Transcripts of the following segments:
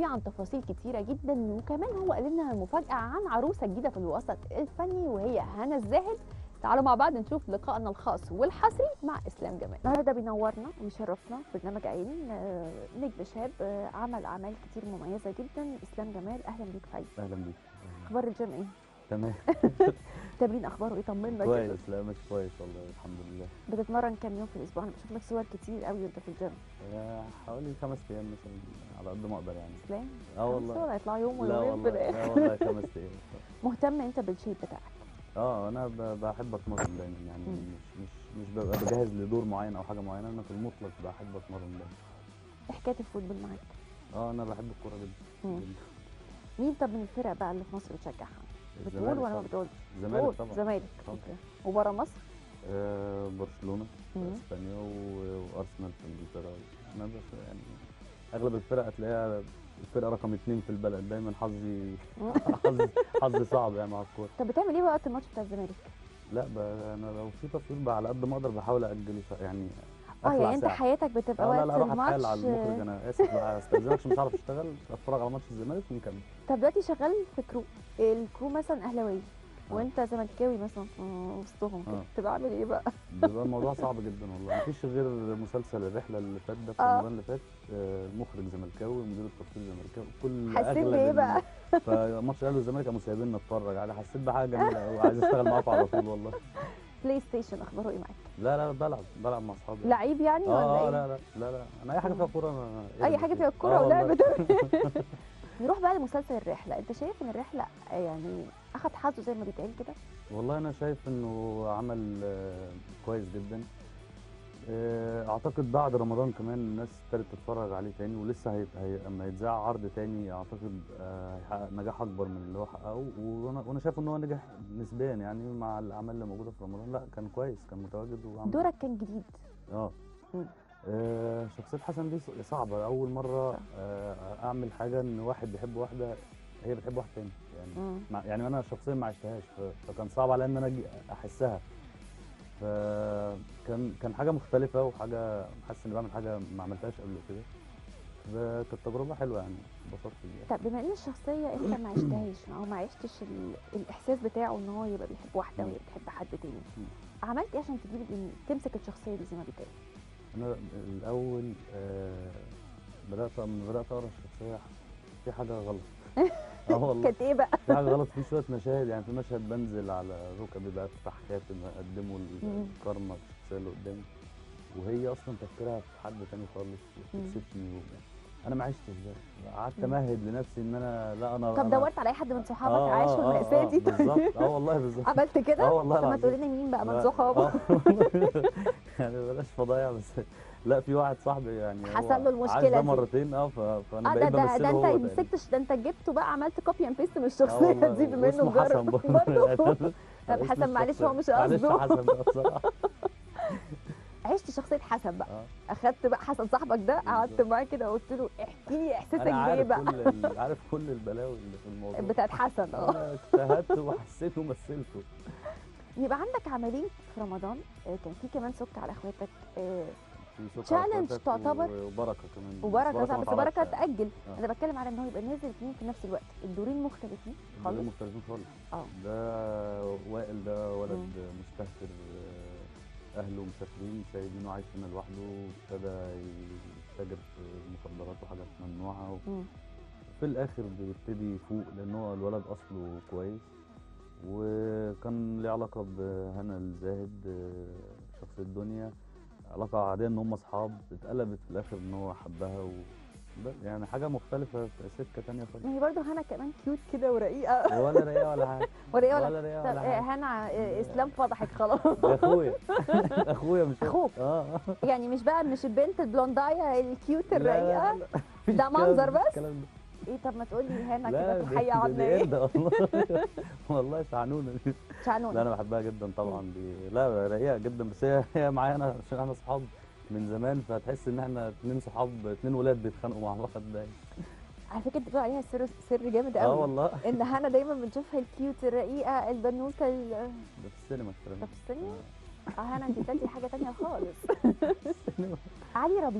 فيه عن تفاصيل كتيره جدا وكمان هو قال لنا مفاجاه عن عروسه جديده في الوسط الفني وهي هنا الزاهد تعالوا مع بعض نشوف لقائنا الخاص والحصري مع اسلام جمال النهارده بينورنا ويشرفنا في برنامج عين آه، نجم شاب آه، عمل اعمال كتير مميزه جدا اسلام جمال اهلا بيك في عين اهلا بيك اخبار الجيم ايه تمام التمرين اخباره ايه طمنا كده كويس لا ماشي كويس والله الحمد لله بتتمرن كام يوم في الاسبوع انا بشوف لك صور كتير قوي وانت في الجيم آه، حوالي خمس ايام مثلا على قد ما اقدر يعني اسلام اه والله والله هيطلع يوم لا ويومين في والله الآخر. لا والله خمس ايام مهتم انت بالشيب بتاعك اه انا ب- بحب اتمرن دايما يعني مم. مش مش مش ببقى بجهز لدور معين او حاجه معينه انا في المطلق بحب اتمرن دايما إيه حكايه الفوتبول معاك اه انا بحب الكوره مم. جدا جدا. مين طب من الفرق بقى اللي في مصر بتشجعها بتقول الزمالك ولا ما طبعاً. بتقولش الزمالك قول. طبعا زمالك طبعاً. اوكي وبره مصر آه برشلونه في مم. اسبانيا و- وارسنال في انجلترا انا بس يعني اغلب الفرق هتلاقيها الفرقه رقم اتنين في البلد دايما حظي حظي حظي صعب يعني مع الكوره طب بتعمل ايه بقى وقت الماتش بتاع الزمالك لا ب... انا لو في تصوير بقى على قد ما اقدر بحاول ااجله ش- يعني اه أخلع يعني انت ساعة. حياتك بتبقى آه وقت لا لا اروح الماتش اتحايل على المخرج انا اسف بقى استاذنك عشان مش عارف اشتغل اتفرج على ماتش الزمالك ونكمل طب دلوقتي شغال في كرو الكرو مثلا اهلاويه آه. وانت زملكاوي مثلا في وسطهم كده آه. تبقى عامل ايه بقى بيبقى الموضوع صعب جدا والله مفيش غير مسلسل الرحله اللي فات ده في آه. رمضان اللي فات آه، المخرج زملكاوي ومدير التصوير زملكاوي كل حسيت اغلب بإيه ال- بقى؟ فماتش الاهلي والزمالك قاموا سايبيننا نتفرج عليه حسيت بحاجه جميله قوي عايز اشتغل معاكم على طول والله بلاي ستيشن اخباره ايه معاك لا لا بلعب بلعب مع اصحابي لعيب يعني ولا اه ايه لا لا لا لا انا اي حاجه فيها كوره انا اي ارمي حاجه فيها. فيها الكوره آه ولعب والله. نروح بقى لمسلسل الرحله انت شايف ان الرحله يعني اخد حظه زي ما بيتقال كده والله انا شايف انه عمل آه، كويس جدا آه، اعتقد بعد رمضان كمان الناس ابتدت تتفرج عليه تاني ولسه هي... هي... اما يتذاع عرض تاني اعتقد آه، هيحقق نجاح اكبر من اللي هو حققه وانا وانا شايف ان هو نجح نسبيا يعني مع الاعمال اللي موجوده في رمضان لا كان كويس كان متواجد وعمل دورك كان جديد اه مم. آه، شخصية حسن دي ص- صعبة أول مرة صح. آه، أعمل حاجة إن واحد بيحب واحدة هي بتحب واحد تاني يعني مم. مع يعني انا شخصيا ما عشتهاش ف- فكان صعب عليا ان انا أجي- احسها فكان كان حاجه مختلفه وحاجه حاسس اني بعمل حاجه ما عملتهاش قبل كده فكانت تجربه حلوه يعني انبسطت بيها طب بما ان الشخصيه انت ما عشتهاش او ما عشتش ال... الاحساس بتاعه ان هو يبقى بيحب واحده مم. وهي بتحب حد تاني مم. عملت ايه عشان تجيب إن- تمسك الشخصيه دي زي ما بيتقال انا الاول آه بدات لما بدات اقرا الشخصيه في حاجه غلط اه والله كانت ايه بقى في حاجه غلط في شويه مشاهد يعني في مشهد بنزل على ركبي بقى افتح خاتم اقدمه مم. الكارما الشخصيه اللي قدامي وهي اصلا تفكيرها في حد تاني خالص مم. وبتكسفني و- انا ما عشتش ده قعدت مم. امهد لنفسي ان انا لا انا طب أنا دورت على اي حد من صحابك آه، عاش آه، في آه، المأساة آه، دي بالظبط اه والله بالظبط عملت كده اه والله طب ما العظيم. تقول لنا مين بقى من لا، صحابك آه. يعني بلاش فضايع بس لا في واحد صاحبي يعني هو حصل له المشكلة عاش ده دي. مرتين اه ف- فانا اه ده بقيت ده, بمثله ده هو انت تقريباً. مسكتش ده انت جبته بقى عملت كوبي اند بيست من آه الشخصيه والله، دي بما انه واسمه حسن جرب برضه برضه طب اسم حسن معلش هو مش الشخصية. معلش قصده. حسن بقى بصراحه عشت شخصيه حسن بقى اه اخدت بقى حسن صاحبك ده قعدت بالظبط. معاه كده وقلت له احكي لي احساسك انا بايه عارف بقى كل ال- عارف كل البلاوي اللي في الموضوع بتاعت حسن اه انا اجتهدت وحسيت ومثلته يبقى عندك عملين في رمضان آه، كان في كمان سك على اخواتك آه، في سكر على Challenge اخواتك تعتبر؟ و- وبركه كمان وبركه صح ما بس اتعرضش بركه يعني. تاجل آه. انا بتكلم على ان هو يبقى نازل اثنين في نفس الوقت الدورين مختلفين دول خالص مختلفين خالص اه ده وائل ده ولد مم. مستهتر آه، اهله مسافرين سايبينه عايش هنا لوحده وابتدى يتاجر في المخدرات وحاجات ممنوعه مم. في الاخر بيبتدي يفوق لان هو الولد اصله كويس وكان ليه علاقه بهنا الزاهد آه، شخص الدنيا علاقه عاديه ان هم اصحاب اتقلبت في الاخر ان هو حبها و بس يعني حاجه مختلفه في سكه تانية خالص ما هي برضه هنا كمان كيوت كده ورقيقه ولا رقيقه ولا حاجه ورقيقه ولا ولا رقيقه طب ولا آه، حاجه هنا آه، اسلام فضحك خلاص ده اخويا اخويا مش أخوك. اه يعني مش بقى مش البنت البلوندايه الكيوت لا، لا، الرقيقه لا، لا. مفيش ده الكلام منظر ده، بس؟ الكلام ده. ايه طب ما تقول لي هنا لا كده في دي- الحقيقه دي- عامله دي ايه قردة والله والله شعنونه دي شعنون لا انا بحبها جدا طبعا دي لا رقيقه جدا بس هي هي معايا انا عشان احنا اصحاب من زمان فتحس ان احنا اتنين صحاب اتنين ولاد بيتخانقوا مع بعض ده على فكره انت بتقول عليها سر سر جامد اه قوي والله ان هنا دايما بنشوفها الكيوت الرقيقه البنوته ال- ده في السينما الكلام ده ده في السينما اه هنا انت بتدي حاجه تانية خالص السينما علي ربيع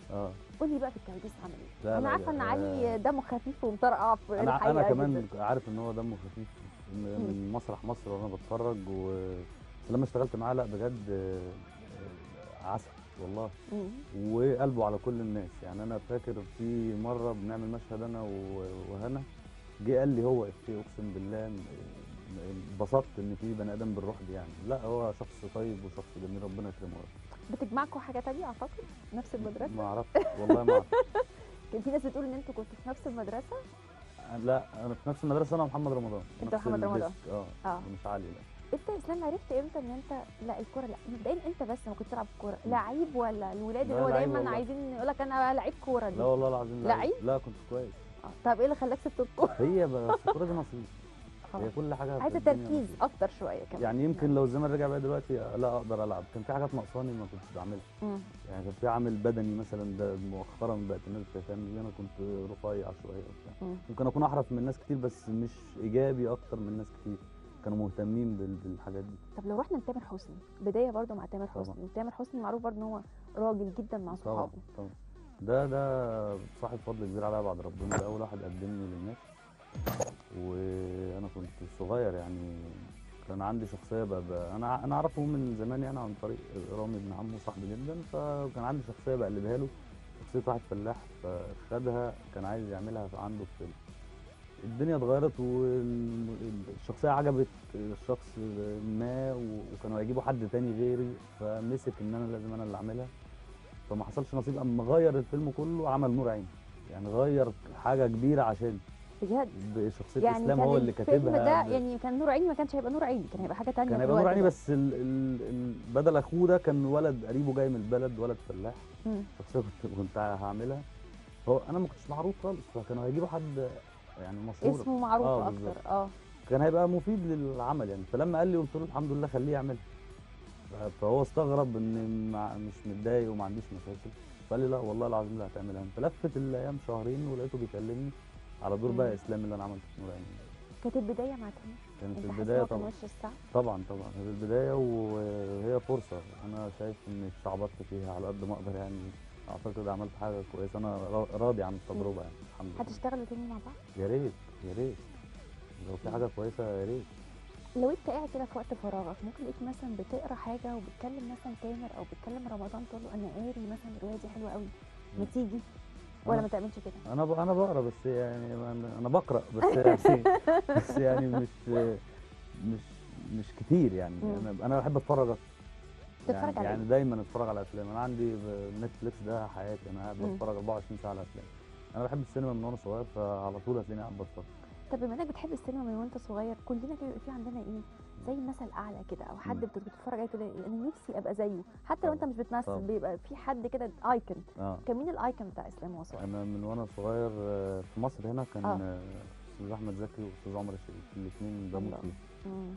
اه قولي بقى في الكواليس عمل ايه لا، انا لا، عارفه ان علي آه. دمه خفيف ومطرقع في انا الحقيقه انا كمان جداً. عارف ان هو دمه خفيف م- من مسرح مصر وانا بتفرج و لما اشتغلت معاه لا بجد آه، آه، عسل والله مم. وقلبه على كل الناس يعني انا فاكر في مره بنعمل مشهد انا و- وهنا جه قال لي هو افيه اقسم بالله م- م- انبسطت ان في بني ادم بالروح دي يعني لا هو شخص طيب وشخص جميل ربنا يكرمه يا رب. بتجمعكم حاجه تانية اعتقد نفس المدرسه ما اعرفش والله ما اعرف كان في ناس بتقول ان انتوا كنتوا في نفس المدرسه لا انا في نفس المدرسه انا ومحمد رمضان أنت نفس ومحمد رمضان. الديسك، اه اه مش علي لا انت اسلام عرفت امتى ان انت لا الكوره لا مبدئيا انت بس ما كنت تلعب كوره مم. لعيب ولا الولاد لا، اللي هو لعيب دايما والله. عايزين يقول لك انا لعيب كوره دي لا والله العظيم لعيب؟ لا كنت كويس آه. طب ايه اللي خلاك سبت الكوره هي بس الكوره دي نصيب آه. هي كل حاجه في عايزه الدنيا تركيز نصيب. اكتر شويه كمان يعني يمكن لو الزمن رجع بيا دلوقتي لا اقدر العب كان في حاجات ناقصاني ما كنتش بعملها مم. يعني كان في عامل بدني مثلا ده مؤخرا بقت الناس بتهتم بيه انا كنت رفيع شويه وبتاع مم. ممكن اكون احرف من ناس كتير بس مش ايجابي اكتر من ناس كتير كانوا مهتمين بال- بالحاجات دي طب لو رحنا لتامر حسني بدايه برضو مع تامر طبعا. حسني تامر حسني معروف برضو ان هو راجل جدا مع طبعا صحابه طبعا ده ده صاحب فضل كبير عليا بعد ربنا ده اول واحد قدمني للناس وانا كنت صغير يعني كان عندي شخصيه بقى بقى انا انا اعرفه من زمان يعني عن طريق رامي ابن عمه صاحبي جدا فكان عندي شخصيه بقلدها له شخصيه واحد فلاح فخدها كان عايز يعملها عنده في فيلم الدنيا اتغيرت والشخصيه عجبت الشخص ما وكانوا هيجيبوا حد تاني غيري فمسك ان انا لازم انا اللي اعملها فما حصلش نصيب اما غير الفيلم كله عمل نور عين يعني غير حاجه كبيره عشان بجد بشخصيه يعني اسلام كان هو اللي الفيلم كاتبها ده ب- يعني كان نور عيني ما كانش هيبقى نور عيني كان هيبقى حاجه تانية كان في هيبقى نور الوقت عيني ده. بس ال ال ال بدل اخوه ده كان ولد قريبه جاي من البلد ولد فلاح مم. شخصيه كنت كنت هعملها هو انا ما كنتش معروف خالص فكانوا هيجيبوا حد يعني مشهور اسمه معروف آه، اكتر بالظبط. اه كان هيبقى مفيد للعمل يعني فلما قال لي قلت له الحمد لله خليه يعمل فهو استغرب ان مع- مش متضايق وما عنديش مشاكل فقال لي لا والله العظيم لا هتعملها انت لفت الايام شهرين ولقيته بيكلمني على دور بقى مم. اسلام اللي انا عملته في نور عيني كانت البدايه مع تامر كانت انت حاسس البدايه إن هو كان طبعا وش الساعه طبعا طبعا هي البدايه وهي فرصه انا شايف اني اتشعبطت فيها على قد ما اقدر يعني اعتقد عملت حاجه كويسه انا را- راضي عن التجربه يعني الحمد لله هتشتغلوا تاني مع بعض يا ريت يا ريت لو في حاجه كويسه يا ريت لو انت قاعد كده في وقت فراغك ممكن تلاقيك مثلا بتقرا حاجه وبتكلم مثلا تامر او بتكلم رمضان تقول له انا قاري مثلا الروايه دي حلوه قوي ما مم. تيجي ولا أنا- ما تعملش كده انا ب... انا بقرا بس يعني انا أنا بقرا بس يعني بس يعني مش مش مش كتير يعني مم. انا انا بحب اتفرج أكتر. تتفرج يعني, على يعني إيه؟ دايما اتفرج على افلام انا عندي ب- نتفليكس ده حياتي انا قاعد مم. بتفرج 24 ساعه على افلام انا بحب السينما من وانا صغير فعلى طول هتلاقيني قاعد بتفرج طب بما انك بتحب السينما من وانت صغير كلنا كده بيبقى في عندنا ايه زي مثل اعلى كده او حد مم. بت- بتتفرج عليه تقول إيه، انا نفسي ابقى زيه حتى لو انت طبعاً. مش بتمثل طبعاً. بيبقى في حد كده ايكون اه كان مين الايكون بتاع اسلام وهو صغير انا من وانا صغير آه، في مصر هنا كان آه. آه، استاذ احمد زكي واستاذ عمر الشريف الاثنين بموت الله. فيهم مم.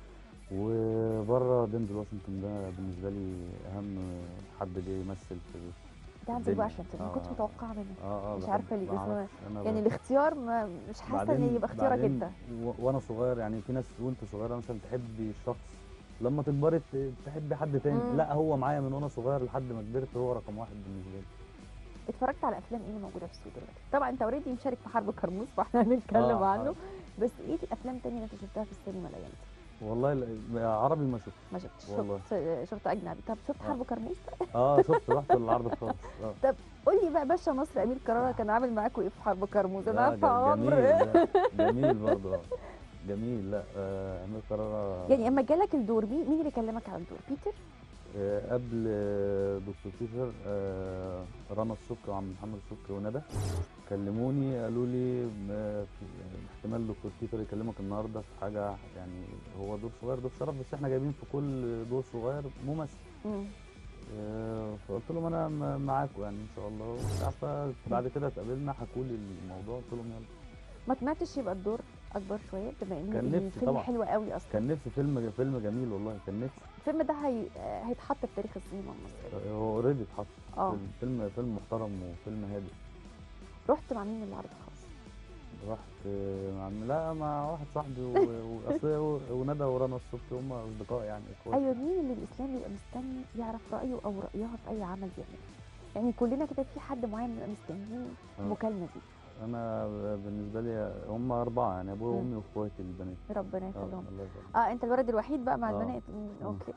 وبره دينزل واشنطن ده بالنسبه لي اهم حد جه يمثل في ده عند الدنيا. واشنطن ما آه. كنتش متوقعه منه اه اه مش بحب- عارفة ليه، بس هو معرفش، أنا يعني ب- الاختيار ما مش حاسه ان بعدين- يبقى اختيارك بعدين انت و- وانا صغير يعني في ناس وانت صغيره مثلا تحبي الشخص لما تكبري ت- تحبي حد تاني مم. لا هو معايا من وانا صغير لحد ما كبرت هو رقم واحد بالنسبه لي اتفرجت على افلام ايه اللي موجوده في السوق دلوقتي طبعا انت اوريدي مشارك في حرب كرموز فاحنا هنتكلم آه، عنه آه. بس ايه الافلام تانية اللي انت شفتها في السينما الايام دي والله ال- عربي ما شفت ما شفتش والله. شفت شفت اجنبي طب شفت آه. حرب كرموز اه شفت رحت العرض خالص اه قول لي بقى باشا مصر امير كرارة كان عامل معاكوا ايه في حرب كرموز انا لا، عارفه ج- عمرو جميل لا، جميل برضه اه جميل لا آه، امير كرارة يعني اما جالك الدور مين مين اللي كلمك على الدور بيتر آه، قبل آه، دكتور بيتر آه، رنا السبكي وعم محمد السبكي وندى كلموني قالوا لي آه، في- يعني احتمال دكتور بيتر يكلمك النهارده في حاجه يعني هو دور صغير دور شرف بس احنا جايبين في كل دور صغير ممثل مم. آه، فقلت لهم انا م- معاكم يعني ان شاء الله وبتاع. فبعد كده اتقابلنا حكوا لي الموضوع قلت لهم يلا ما طمعتش يبقى الدور اكبر شويه بما ان كان نفسي الفيلم طبعاً. حلو قوي اصلا كان نفسي فيلم فيلم جميل والله كان نفسي الفيلم ده هي... هيتحط في تاريخ السينما المصريه هو اوريدي اتحط اه فيلم- فيلم فيلم محترم وفيلم هادي رحت مع مين العرض الخاص رحت مع لا مع واحد صاحبي و- واصل و- وندى ورنا الصبحي هم اصدقاء يعني اخوات ايوه مين اللي الاسلام بيبقى مستني يعرف رايه او رايها في اي عمل بيعمله يعني كلنا كده في حد معين بنبقى مستنيين آه. المكالمه دي انا بالنسبه لي هم اربعه يعني ابويا مم. وامي واخواتي البنات ربنا اه يخليهم الله يخليك اه انت الولد الوحيد بقى مع آه. البنات مم، مم. اوكي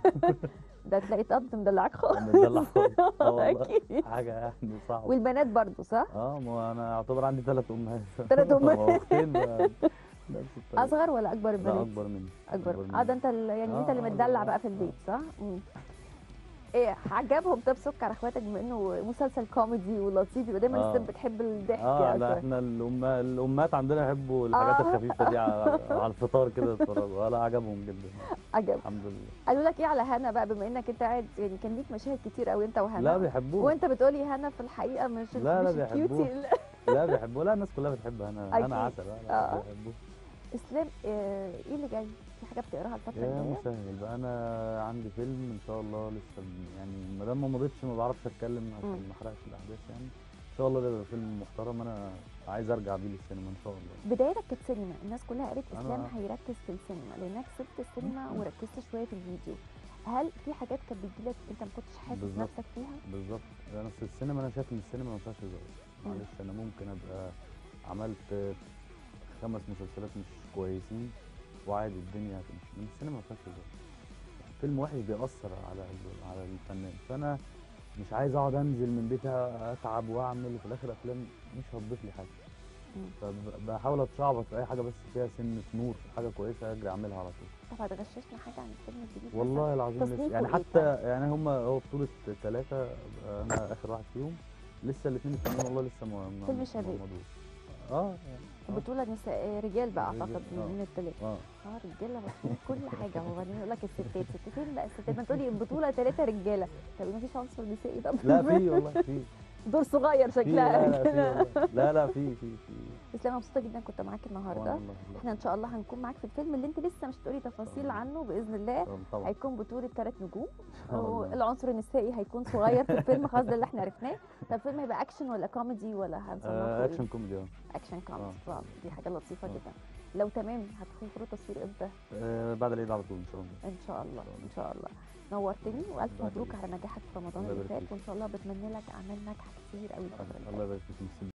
ده تلاقي طنط مدلعك خالص مدلع خالص اه والله اكيد حاجه يعني صعبه والبنات برضو صح اه ما هو انا اعتبر عندي ثلاث امهات تلات أمهات. واختين بقى نفس الطريقة. اصغر ولا اكبر لا البنات اكبر مني اكبر اه مني. ده انت ال- يعني انت آه، اللي آه، متدلع آه، بقى في آه. البيت صح مم. ايه عجبهم طب سكر اخواتك بما انه مسلسل كوميدي ولطيف يبقى دايما آه. الست بتحب الضحك اه لا اكتر احنا الأم... الامهات عندنا يحبوا الحاجات آه. الخفيفه دي على, على الفطار كده يتفرجوا لا عجبهم جدا عجب الحمد لله قالوا لك ايه على هنا بقى بما انك انت قاعد يعني كان ليك مشاهد كتير قوي انت وهنا لا بيحبوه وانت بتقولي هنا في الحقيقه مش ال- لا، لا مش بيحبوه. الكيوتي ال- لا بيحبوه لا الناس كلها بتحبها انا أكيد. انا عسل لا آه. لا بيحبوه اسلام آه، ايه اللي جاي في حاجه بتقراها الفتره يا الجايه مسهل بقى انا عندي فيلم ان شاء الله لسه م- يعني ما دام ما مضيتش ما بعرفش اتكلم عشان مم. ما احرقش الاحداث يعني ان شاء الله ده يبقى فيلم محترم انا عايز ارجع بيه للسينما ان شاء الله بدايتك كانت سينما الناس كلها قالت أنا- اسلام هيركز في السينما لانك سبت السينما وركزت شويه في الفيديو هل في حاجات كانت بتجيلك انت ما كنتش حاسس بالظبط. نفسك فيها بالظبط انا في السينما انا شايف ان السينما ما فيهاش هزار مم. معلش انا ممكن ابقى عملت خمس مسلسلات مش كويسين وعادي الدنيا هتمشي من السينما ما فيهاش هزار فيلم وحش بيأثر على ال- على الفنان فانا مش عايز اقعد انزل من بيتي اتعب واعمل وفي الاخر افلام مش هتضيف لي حاجه مم. فبحاول اتشعبط في اي حاجه بس فيها سنه نور حاجه كويسه اجري اعملها على طول طب هتغششنا حاجه عن الفيلم الجديد مثلاً؟ والله العظيم لسه تصنيفه يعني إيه حتى طيب؟ يعني هم هو بطولة ثلاثة أنا آخر واحد فيهم لسه الاثنين التانيين والله لسه ما ما- فيلم ما شباب. مضوش. اه يعني آه. بطولة نساء رجال بقى رجال، اعتقد آه. من الثلاثة اه اه رجالة بطولة كل حاجة هو بعدين يقول لك الستات ستتين لا الستات ما تقولي البطولة ثلاثة رجالة طب ما فيش عنصر نسائي ده لا في والله في دور صغير في شكلها لا لا في كده. والله لا لا في في في اسلام مبسوطة جدا كنت معاك وأنا النهاردة والله والله. احنا ان شاء الله هنكون معاك في الفيلم اللي انت لسه مش تقولي تفاصيل طبعاً. عنه باذن الله طبعاً- طبعا هيكون بطولة ثلاث نجوم شاء الله. والعنصر النسائي هيكون صغير في الفيلم خلاص ده اللي احنا عرفناه طب الفيلم هيبقى اكشن ولا كوميدي ولا هنصنفه آه ايه؟ اكشن كوميدي اه اكشن كوميدي آه. واو دي حاجة لطيفة آه. جدا لو تمام هتخرجوا تصوير امتى؟ آه، بعد العيد على طول ان شاء الله ان شاء الله ان شاء الله نورتني والف الله مبروك يخليك. على نجاحك في رمضان الله اللي يبارك فات فيك. وان شاء الله بتمنى لك اعمال ناجحه كتير قوي الفتره الجايه الله يبارك فيك